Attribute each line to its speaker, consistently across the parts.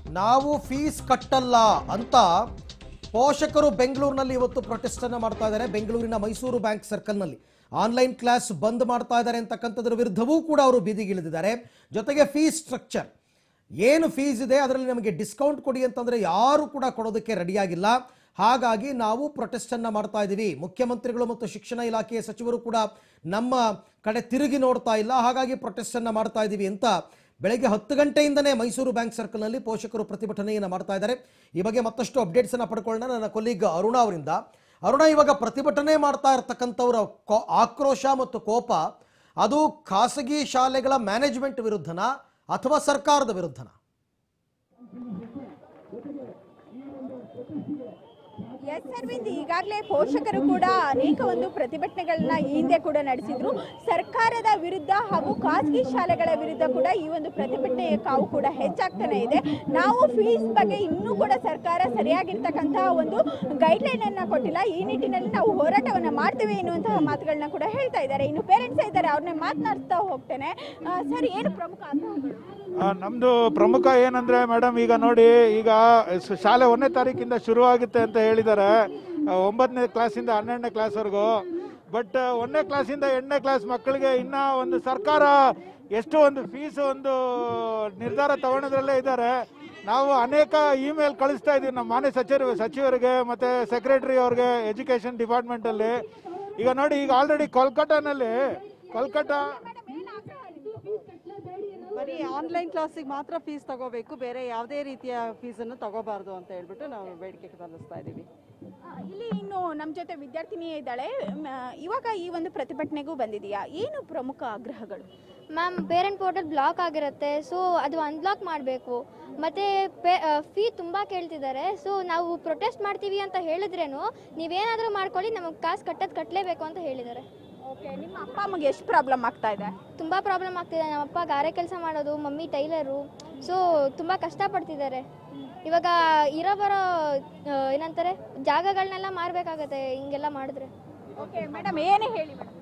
Speaker 1: ನಾವು ಫೀಸ್ ಕಟ್ಟಲ್ಲ ಅಂತ ಪೋಷಕರು ಬೆಂಗಳೂರಿನಲ್ಲಿ ಇವತ್ತು ಪ್ರೊಟೆಸ್ಟ್ ಅನ್ನ ಮಾಡ್ತಾ ಇದ್ದಾರೆ ಬೆಂಗಳೂರಿನ ಮೈಸೂರು ಬ್ಯಾಂಕ್ ಸರ್ಕಲ್ನಲ್ಲಿ ಆನ್ಲೈನ್ ಕ್ಲಾಸ್ ಬಂದ್ ಮಾಡ್ತಾ ಇದ್ದಾರೆ ಅಂತಕ್ಕಂಥದ್ರ ವಿರುದ್ಧವೂ ಕೂಡ ಅವರು ಬೀದಿಗಿಳಿದಿದ್ದಾರೆ ಜೊತೆಗೆ ಫೀಸ್ ಸ್ಟ್ರಕ್ಚರ್ ಏನು ಫೀಸ್ ಇದೆ ಅದರಲ್ಲಿ ನಮಗೆ ಡಿಸ್ಕೌಂಟ್ ಕೊಡಿ ಅಂತಂದ್ರೆ ಯಾರು ಕೂಡ ಕೊಡೋದಕ್ಕೆ ರೆಡಿಯಾಗಿಲ್ಲ ಹಾಗಾಗಿ ನಾವು ಪ್ರೊಟೆಸ್ಟ್ ಅನ್ನ ಮಾಡ್ತಾ ಇದ್ದೀವಿ ಮುಖ್ಯಮಂತ್ರಿಗಳು ಮತ್ತು ಶಿಕ್ಷಣ ಇಲಾಖೆಯ ಸಚಿವರು ಕೂಡ ನಮ್ಮ ಕಡೆ ತಿರುಗಿ ನೋಡ್ತಾ ಇಲ್ಲ ಹಾಗಾಗಿ ಪ್ರೊಟೆಸ್ಟ್ ಅನ್ನ ಮಾಡ್ತಾ ಇದ್ದೀವಿ ಅಂತ ಬೆಳಗ್ಗೆ ಹತ್ತು ಗಂಟೆಯಿಂದನೇ ಮೈಸೂರು ಬ್ಯಾಂಕ್ ಸರ್ಕಲ್ನಲ್ಲಿ ಪೋಷಕರು ಪ್ರತಿಭಟನೆಯನ್ನು ಮಾಡ್ತಾ ಇದ್ದಾರೆ ಈ ಬಗ್ಗೆ ಮತ್ತಷ್ಟು ಅಪ್ಡೇಟ್ಸ್ ಅನ್ನ ಪಡ್ಕೊಳ್ಳೋಣ ನನ್ನ ಕೊಲೀಗ್ ಅರುಣ ಅವರಿಂದ ಅರುಣ ಇವಾಗ ಪ್ರತಿಭಟನೆ ಮಾಡ್ತಾ ಇರ್ತಕ್ಕಂಥವರ ಕೋ- ಆಕ್ರೋಶ ಮತ್ತು ಕೋಪ ಅದು ಖಾಸಗಿ ಶಾಲೆಗಳ ಮ್ಯಾನೇಜ್ಮೆಂಟ್ ವಿರುದ್ಧನ ಅಥವಾ ಸರ್ಕಾರದ ವಿರುದ್ಧನ
Speaker 2: ಎಸ್ ಅರವಿಂದ್ ಈಗಾಗಲೇ ಪೋಷಕರು ಕೂಡ ಅನೇಕ ಒಂದು ಪ್ರತಿಭಟನೆಗಳನ್ನ ಈ ಹಿಂದೆ ಕೂಡ ನಡೆಸಿದ್ರು ಸರ್ಕಾರದ ವಿರುದ್ಧ ಹಾಗೂ ಖಾಸಗಿ ಶಾಲೆಗಳ ವಿರುದ್ಧ ಕೂಡ ಈ ಒಂದು ಪ್ರತಿಭಟನೆಯ ಕಾವು ಕೂಡ ಹೆಚ್ಚಾಗ್ತಾನೆ ಇದೆ ನಾವು ಫೀಸ್ ಬಗ್ಗೆ ಇನ್ನೂ ಕೂಡ ಸರ್ಕಾರ ಸರಿಯಾಗಿರ್ತಕ್ಕಂತಹ ಒಂದು ಗೈಡ್ಲೈನ್ ಅನ್ನ ಕೊಟ್ಟಿಲ್ಲ ಈ ನಿಟ್ಟಿನಲ್ಲಿ ನಾವು ಹೋರಾಟವನ್ನ ಮಾಡ್ತೀವಿ ಎನ್ನುವಂತಹ ಮಾತುಗಳನ್ನ ಕೂಡ ಹೇಳ್ತಾ ಇದ್ದಾರೆ ಇನ್ನು ಪೇರೆಂಟ್ಸ್ ಇದ್ದಾರೆ ಅವ್ರನ್ನ ಮಾತನಾಡ್ತಾ ಹೋಗ್ತೇನೆ ಆ, ಸರ್ ಏನು ಪ್ರಮುಖ ಆಗ್ರಹಗಳು
Speaker 3: ಆ, ನಮ್ದು ಪ್ರಮುಖ ಏನಂದ್ರೆ ಮೇಡಮ್ ಈಗ ನೋಡಿ ಈಗ ಸ- ಶಾಲೆ ಒಂದನೇ ತಾರೀಕಿಂದ ಶುರು ಆಗುತ್ತೆ ಅಂತ ಹೇಳಿದ್ದಾರೆ ಆ, ಒಂಬತ್ತನೇ ಕ್ಲಾಸಿಂದ ಹನ್ನೆರಡನೇ ಕ್ಲಾಸ್ವರೆಗೂ ಬಟ್ ಒಂದನೇ ಕ್ಲಾಸಿಂದ ಎಂಟನೇ ಕ್ಲಾಸ್ ಮಕ್ಕಳಿಗೆ ಇನ್ನ ಒಂದು ಸರ್ಕಾರ ಎಷ್ಟು ಒಂದು ಫೀಸ್ ಒಂದು ನಿರ್ಧಾರ ತಗೊಳೋದ್ರಲ್ಲೇ ಇದ್ದಾರೆ ನಾವು ಅನೇಕ ಇಮೇಲ್ ಕಳಿಸ್ತಾ ಇದೀವಿ ನಮ್ಮ ಮಾನ್ಯ ಸಚಿವರು ಸಚಿವರಿಗೆ ಮತ್ತೆ ಸೆಕ್ರೆಟರಿ ಅವ್ರಿಗೆ ಎಜುಕೇಶನ್ ಡಿಪಾರ್ಟ್ಮೆಂಟ್ ಅಲ್ಲಿ ಈಗ ನೋಡಿ ಈಗ ಆಲ್ರೆಡಿ ಕೋಲ್ಕತ್ತಾನಲ್ಲಿ ಕೋಲ್ಕತ್ತಾ
Speaker 4: ಬರೀ ಆನ್ಲೈನ್ ಕ್ಲಾಸಿಗೆ ಮಾತ್ರ ಫೀಸ್ ತಗೋಬೇಕು ಬೇರೆ ಯಾವುದೇ ರೀತಿಯ ಫೀಸನ್ನು ತಗೋಬಾರ್ದು ಅಂತ ಹೇಳ್ಬಿಟ್ಟು ನಾವು ಬೇಡಿಕೆ ಸಲ್ಲಿಸ್ತಾ ಇದ್ದೀವಿ
Speaker 2: ಆ, ಇಲ್ಲಿ ಇನ್ನು ನಮ್ಮ ಜೊತೆ ವಿದ್ಯಾರ್ಥಿನಿ ಇದ್ದಾಳೆ ಮ್, ಇವಾಗ ಈ ಒಂದು ಪ್ರತಿಭಟನೆಗೂ ಬಂದಿದೆಯಾ ಏನು ಪ್ರಮುಖ ಆಗ್ರಹಗಳು
Speaker 5: ಮ್ಯಾಮ್ ಪೇರೆಂಟ್ ಪೋರ್ಟಲ್ ಬ್ಲಾಕ್ ಆಗಿರುತ್ತೆ ಸೊ ಅದು ಅನ್ಬ್ಲಾಕ್ ಮಾಡಬೇಕು ಮತ್ತು ಪೇ ಫೀ ತುಂಬ ಕೇಳ್ತಿದ್ದಾರೆ ಸೊ ನಾವು ಪ್ರೊಟೆಸ್ಟ್ ಮಾಡ್ತೀವಿ ಅಂತ ಹೇಳಿದ್ರೇನು ನೀವೇನಾದರೂ ಮಾಡ್ಕೊಳ್ಳಿ ನಮಗೆ ಕಾಸು ಕಟ್ಟೋದು ಕಟ್ಟಲೇಬೇಕು ಅಂತ ಹೇಳಿದ್ದಾರೆ
Speaker 2: ಓಕೆ ನಿಮ್ಮ ಅಪ್ಪ ಅಮ್ಮಗೆ ಎಷ್ಟು ಪ್ರಾಬ್ಲಮ್ ಆಗ್ತಾ ಇದೆ
Speaker 5: ತುಂಬ ಪ್ರಾಬ್ಲಮ್ ಆಗ್ತಿದೆ ನಮ್ಮಪ್ಪ ಗಾರೆ ಕೆಲಸ ಮಾಡೋದು ಮಮ್ಮಿ ಟೈಲರು ಸೊ ತುಂಬ ಕಷ್ಟಪಡ್ತಿದ್ದಾರೆ ಇವಾಗ ಇರೋ ಬರೋ ಆ, ಏನಂತಾರೆ ಜಾಗಗಳನ್ನೆಲ್ಲ ಮಾರಬೇಕಾಗತ್ತೆ ಹಿಂಗೆಲ್ಲ ಮಾಡಿದ್ರೆ
Speaker 2: ಓಕೆ ಮೇಡಮ್ ಏನೇ ಹೇಳಿ ಮೇಡಮ್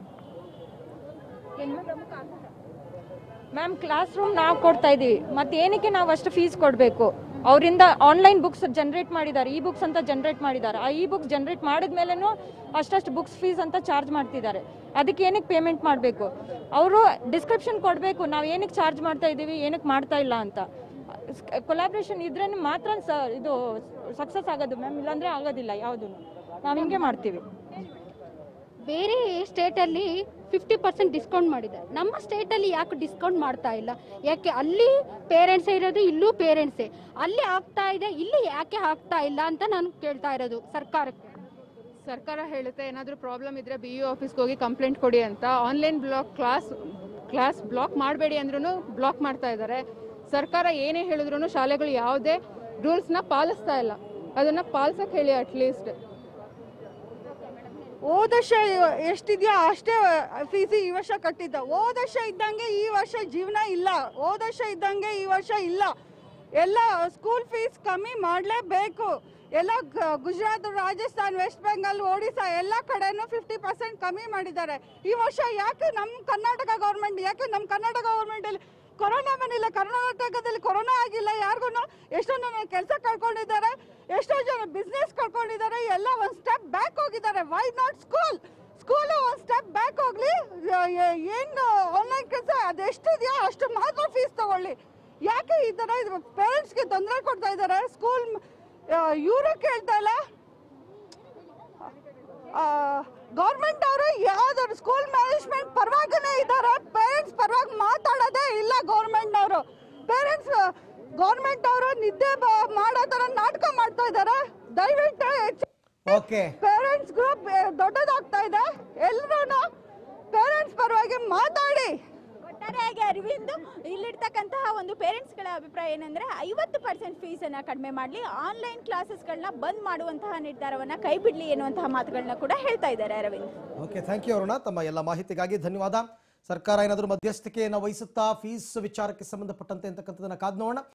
Speaker 2: ಏನು ಪ್ರಮುಖ ಆಗ್ರಹ
Speaker 6: ಮ್ಯಾಮ್ ಕ್ಲಾಸ್ ರೂಮ್ ನಾವು ಕೊಡ್ತಾ ಇದ್ದೀವಿ ಮತ್ತೆ ಏನಕ್ಕೆ ನಾವು ಅಷ್ಟು ಫೀಸ್ ಕೊಡಬೇಕು ಅವರಿಂದ ಆನ್ಲೈನ್ ಬುಕ್ಸ್ ಜನರೇಟ್ ಮಾಡಿದ್ದಾರೆ ಈ ಬುಕ್ಸ್ ಅಂತ ಜನರೇಟ್ ಮಾಡಿದ್ದಾರೆ ಆ ಈ ಬುಕ್ಸ್ ಜನರೇಟ್ ಮಾಡಿದ ಮೇಲೂ ಅಷ್ಟಷ್ಟು ಬುಕ್ಸ್ ಫೀಸ್ ಅಂತ ಚಾರ್ಜ್ ಮಾಡ್ತಿದ್ದಾರೆ ಅದಕ್ಕೆ ಏನಕ್ಕೆ ಪೇಮೆಂಟ್ ಮಾಡಬೇಕು ಅವರು ಡಿಸ್ಕ್ರಿಪ್ಷನ್ ಕೊಡಬೇಕು ನಾವು ಏನಕ್ಕೆ ಚಾರ್ಜ್ ಮಾಡ್ತಾ ಇದ್ದೀವಿ ಏನಕ್ಕೆ ಮಾಡ್ತಾ ಇಲ್ಲ ಅಂತ ಕೊಲಾಬ್ರೇಷನ್ ಇದ್ರೇ ಮಾತ್ರ ಸ ಇದು ಸಕ್ಸಸ್ ಆಗೋದು ಮ್ಯಾಮ್ ಇಲ್ಲಾಂದರೆ ಆಗೋದಿಲ್ಲ ಯಾವುದೂ ನಾವು ಹಿಂಗೆ ಮಾಡ್ತೀವಿ
Speaker 7: ಬೇರೆ ಸ್ಟೇಟಲ್ಲಿ ಫಿಫ್ಟಿ ಪರ್ಸೆಂಟ್ ಡಿಸ್ಕೌಂಟ್ ಮಾಡಿದ್ದಾರೆ ನಮ್ಮ ಸ್ಟೇಟಲ್ಲಿ ಯಾಕೆ ಡಿಸ್ಕೌಂಟ್ ಮಾಡ್ತಾ ಇಲ್ಲ ಯಾಕೆ ಅಲ್ಲಿ ಪೇರೆಂಟ್ಸೇ ಇರೋದು ಇಲ್ಲೂ ಪೇರೆಂಟ್ಸೇ ಅಲ್ಲಿ ಆಗ್ತಾ ಇದೆ ಇಲ್ಲಿ ಯಾಕೆ ಆಗ್ತಾ ಇಲ್ಲ ಅಂತ ನಾನು ಕೇಳ್ತಾ ಇರೋದು ಸರ್ಕಾರಕ್ಕೆ
Speaker 8: ಸರ್ಕಾರ ಹೇಳುತ್ತೆ ಏನಾದರೂ ಪ್ರಾಬ್ಲಮ್ ಇದ್ದರೆ ಬಿ ಯು ಆಫೀಸ್ಗೆ ಹೋಗಿ ಕಂಪ್ಲೇಂಟ್ ಕೊಡಿ ಅಂತ online block class class block ಮಾಡಬೇಡಿ ಅಂದ್ರೂ ಬ್ಲಾಕ್ ಮಾಡ್ತಾ ಇದ್ದಾರೆ ಸರ್ಕಾರ ಏನೇ ಹೇಳಿದ್ರು ಶಾಲೆಗಳು ಯಾವುದೇ ರೂಲ್ಸ್ನ ಪಾಲಿಸ್ತಾ ಇಲ್ಲ ಅದನ್ನು ಪಾಲಿಸೋಕೆ ಹೇಳಿ ಅಟ್ಲೀಸ್ಟ್
Speaker 4: ಹೋದ ವರ್ಷ ಎಷ್ಟಿದೆಯೋ ಅಷ್ಟೇ ಫೀಸ್ ಈ ವರ್ಷ ಕಟ್ಟಿದ್ದ ಹೋದ ವರ್ಷ ಇದ್ದಂಗೆ ಈ ವರ್ಷ ಜೀವನ ಇಲ್ಲ ಹೋದ ವರ್ಷ ಇದ್ದಂಗೆ ಈ ವರ್ಷ ಇಲ್ಲ ಎಲ್ಲ ಸ್ಕೂಲ್ ಫೀಸ್ ಕಮ್ಮಿ ಮಾಡಲೇಬೇಕು ಎಲ್ಲ ಗ- ಗುಜರಾತ್ ರಾಜಸ್ಥಾನ್ ವೆಸ್ಟ್ ಬೆಂಗಾಲ್ ಒಡಿಶಾ ಎಲ್ಲ ಕಡೆನೂ ಫಿಫ್ಟಿ ಪರ್ಸೆಂಟ್ ಕಮ್ಮಿ ಮಾಡಿದ್ದಾರೆ ಈ ವರ್ಷ ಯಾಕೆ ನಮ್ಮ ಕರ್ನಾಟಕ ಗೌರ್ಮೆಂಟ್ ಯಾಕೆ ನಮ್ಮ ಕರ್ನಾಟಕ ಗೌರ್ಮೆಂಟಲ್ಲಿ ಕೊರೋನಾ ಬಂದಿಲ್ಲ ಕರ್ನಾಟಕದಲ್ಲಿ ಕೊರೋನಾ ಆಗಿಲ್ಲ ಯಾರಿಗೂ ಎಷ್ಟೋ ಜನ ಕೆಲಸ ಕಳ್ಕೊಂಡಿದ್ದಾರೆ ಎಷ್ಟೋ ಜನ ಬಿಸ್ನೆಸ್ ಕಳ್ಕೊಂಡಿದ್ದಾರೆ ಎಲ್ಲ ಒಂದು ಸ್ಟೆಪ್ ಬ್ಯಾಕ್ ಹೋಗಿದ್ದಾರೆ ವೈ ನಾಟ್ ಸ್ಕೂಲ್ ಸ್ಕೂಲ್ ಒಂದು ಸ್ಟೆಪ್ ಬ್ಯಾಕ್ ಹೋಗ್ಲಿ ಏನು ಆನ್ಲೈನ್ ಕೆಲಸ ಅದೆಷ್ಟಿದೆಯೋ ಅಷ್ಟು ಮಾತ್ರ ಫೀಸ್ ತಗೊಳ್ಳಿ ಯಾಕೆ ಈ ಥರ ಇದು ಪೇರೆಂಟ್ಸ್ಗೆ ತೊಂದರೆ ಕೊಡ್ತಾ ಇದ್ದಾರೆ ಸ್ಕೂಲ್ ಇವರು ಕೇಳ್ತಾ ಇಲ್ಲ ಗೌರ್ಮೆಂಟ್ ಅವರು ಯಾವ್ದಾದ್ರು ಸ್ಕೂಲ್ ಮ್ಯಾನೇಜ್ಮೆಂಟ್ ಪರವಾಗಿನೇ ಇದ್ದಾರೆ ಪೇರೆಂಟ್ಸ್ ಪರವಾಗಿ ಮಾತಾಡೋದೇ ಇಲ್ಲ ಗೌರ್ಮೆಂಟ್ ಅವರು ಪೇರೆಂಟ್ಸ್ ಗೌರ್ಮೆಂಟ್ ಅವರು ನಿದ್ದೆ ಬ- ಮಾಡೋ ತರ ನಾಟಕ ಮಾಡ್ತಾ ಇದ್ದಾರೆ ದಯವಿಟ್ಟು ಹೆಚ್ಚು
Speaker 1: ಓಕೆ
Speaker 4: ಪೇರೆಂಟ್ಸ್ ಗ್ರೂಪ್ ದೊಡ್ಡದಾಗ್ತಾ ಇದೆ ಎಲ್ಲರೂ ಪೇರೆಂಟ್ಸ್ ಪರವಾಗಿ ಮಾತಾಡಿ
Speaker 2: ಒಟ್ಟಾರೆಯಾಗಿ ಅರವಿಂದ್ ಇಲ್ಲಿರ್ತಕ್ಕಂತಹ ಒಂದು ಪೇರೆಂಟ್ಸ್ಗಳ ಅಭಿಪ್ರಾಯ ಏನಂದ್ರೆ ಐವತ್ತು ಪರ್ಸೆಂಟ್ ಫೀಸನ್ನು ಕಡಿಮೆ ಮಾಡಲಿ ಆನ್ಲೈನ್ ಕ್ಲಾಸಸ್ಗಳನ್ನ ಬಂದ್ ಮಾಡುವಂತಹ ನಿರ್ಧಾರವನ್ನ ಕೈ ಬಿಡಲಿ ಎನ್ನುವಂತಹ ಮಾತುಗಳನ್ನ ಕೂಡ ಹೇಳ್ತಾ ಇದ್ದಾರೆ Arvind
Speaker 1: okay thank you Arun ತಮ್ಮ ಎಲ್ಲ ಮಾಹಿತಿಗಾಗಿ ಧನ್ಯವಾದ ಸರ್ಕಾರ ಏನಾದರೂ ಮಧ್ಯಸ್ಥಿಕೆಯನ್ನು ವಹಿಸುತ್ತಾ ಫೀಸ್ ವಿಚಾರಕ್ಕೆ ಸಂಬಂಧಪಟ್ಟಂತೆ ಅಂತಕ್ಕಂಥದ್ದನ್ನ ಕಾದ್ ನೋಡೋಣ